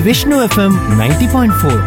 Vishnu FM ninety point four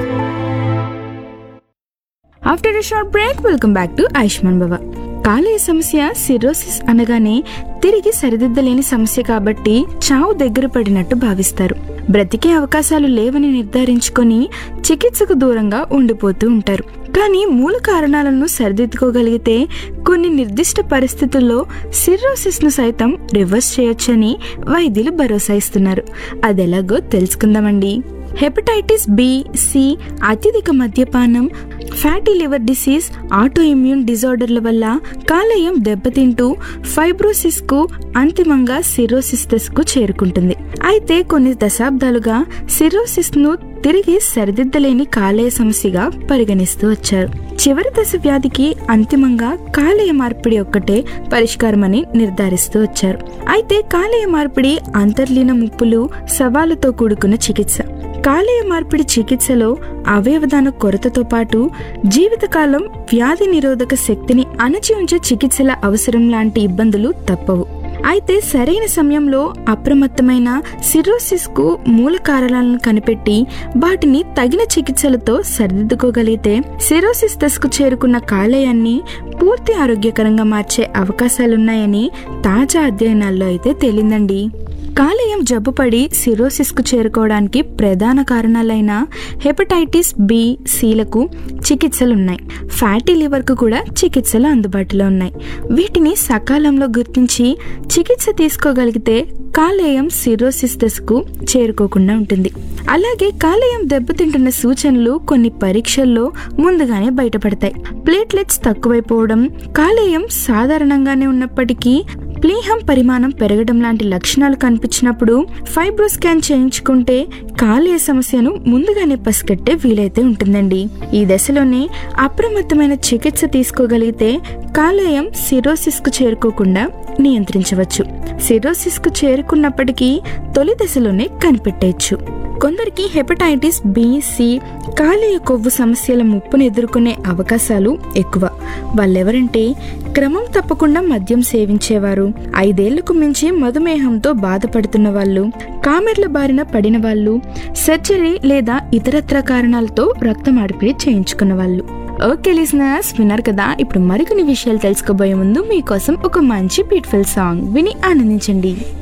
after a short break welcome back to Ayushman Bhava కాలేయ సమస్య cirrhosis అనగానే తిరిగి సరిదిద్దలేని సమస్య కాబట్టి చావు దగ్గర పడినట్టు భావిస్తారు బ్రతికే అవకాశాలు లేవని నిర్ధారించుకొని చికిత్సకు దూరంగా ఉండిపోతూ ఉంటారు కానీ మూల కారణాలను సరిదిద్దుకోగలిగితే కొన్ని నిర్దిష్ట పరిస్థితుల్లో సిర్రోసిస్ ను సైతం రివర్స్ చేయొచ్చని వైద్యులు భరోసా ఇస్తున్నారు అదెలాగో తెలుసుకుందామండి హెపటైటిస్ బి సి అత్యధిక మద్యపానం fatty liver disease auto immune డిజార్డర్ల వల్ల కాలేయం దెబ్బతింటూ ఫైబ్రోసిస్ కు అంతిమంగా సిరోసిస్ దశకు చేరుకుంటుంది అయితే కొన్ని దశాబ్దాలుగా సిరోసిస్ ను తిరిగి సరిదిద్దలేని కాలేయ సమస్యగా పరిగణిస్తూ వచ్చారు చివరి దశ వ్యాధికి అంతిమంగా కాలేయ మార్పిడి ఒక్కటే పరిష్కారమని నిర్ధారిస్తూ వచ్చారు అయితే కాలేయ మార్పిడి అంతర్లీన ముప్పులు సవాలుతో కూడుకున్న చికిత్స కాలేయ మార్పిడి చికిత్సలో అవయవదాన కొరతతో పాటు జీవితకాలం వ్యాధి నిరోధక శక్తిని అణచి ఉంచే చికిత్సల అవసరం లాంటి ఇబ్బందులు తప్పవు అయితే సరైన సమయంలో అప్రమత్తమైన సిరోసిస్ కు మూల కారణాలను కనిపెట్టి వాటిని తగిన చికిత్సలతో సరిదిద్దుకోగలిగితే సిరోసిస్ దశకు చేరుకున్న కాలేయాన్ని పూర్తి ఆరోగ్యకరంగా మార్చే అవకాశాలున్నాయని తాజా అధ్యయనాల్లో అయితే తేలిందండి కాలేయం జబ్బుపడి సిరోసిస్ కు చేరుకోవడానికి ప్రధాన కారణాలైన హెపటైటిస్ బి సిలకు చికిత్సలున్నాయి ఫ్యాటీ లివర్ కు కూడా చికిత్సలు అందుబాటులో ఉన్నాయి వీటిని సకాలంలో గుర్తించి చికిత్స తీసుకోగలిగితే కాలేయం సిరోసిస్ దశకు చేరుకోకుండా ఉంటుంది అలాగే కాలేయం దెబ్బతింటున్న సూచనలు కొన్ని పరీక్షల్లో ముందుగానే బయటపడతాయి ప్లేట్లెట్స్ తక్కువైపోవడం కాలేయం సాధారణంగానే ఉన్నప్పటికీ ప్లీహం పరిమాణం పెరగడం లాంటి లక్షణాలు కనిపించినప్పుడు ఫైబ్రో స్కాన్ చేయించుకుంటే కాలేయ సమస్యను ముందుగానే పసిగట్టే వీలైతే ఉంటుందండి ఈ దశలోనే అప్రమత్తమైన చికిత్స తీసుకోగలిగితే కాలేయం సిరోసిస్ కు చేరుకోకుండా నియంత్రించవచ్చు సిరోసిస్ కు చేరుకున్నప్పటికీ తొలి దశలోనే కనిపెట్టేయచ్చు కొందరికి హెపటైటిస్ బి సి కాలేయ కొవ్వు సమస్యల ముప్పును ఎదుర్కొనే అవకాశాలు ఎక్కువ వాళ్ళెవరంటే క్రమం తప్పకుండా మద్యం సేవించేవారు ఐదేళ్లకు మించి మధుమేహంతో బాధపడుతున్న వాళ్ళు కామెర్ల బారిన పడిన వాళ్ళు సర్జరీ లేదా ఇతరత్ర కారణాలతో రక్త మార్పిడి చేయించుకున్న వాళ్ళు ఓకే లిసనర్స్ విన్నారు కదా ఇప్పుడు మరికొన్ని విషయాలు తెలుసుకోబోయే ముందు మీకోసం ఒక మంచి బ్యూటిఫుల్ సాంగ్ విని ఆనందించండి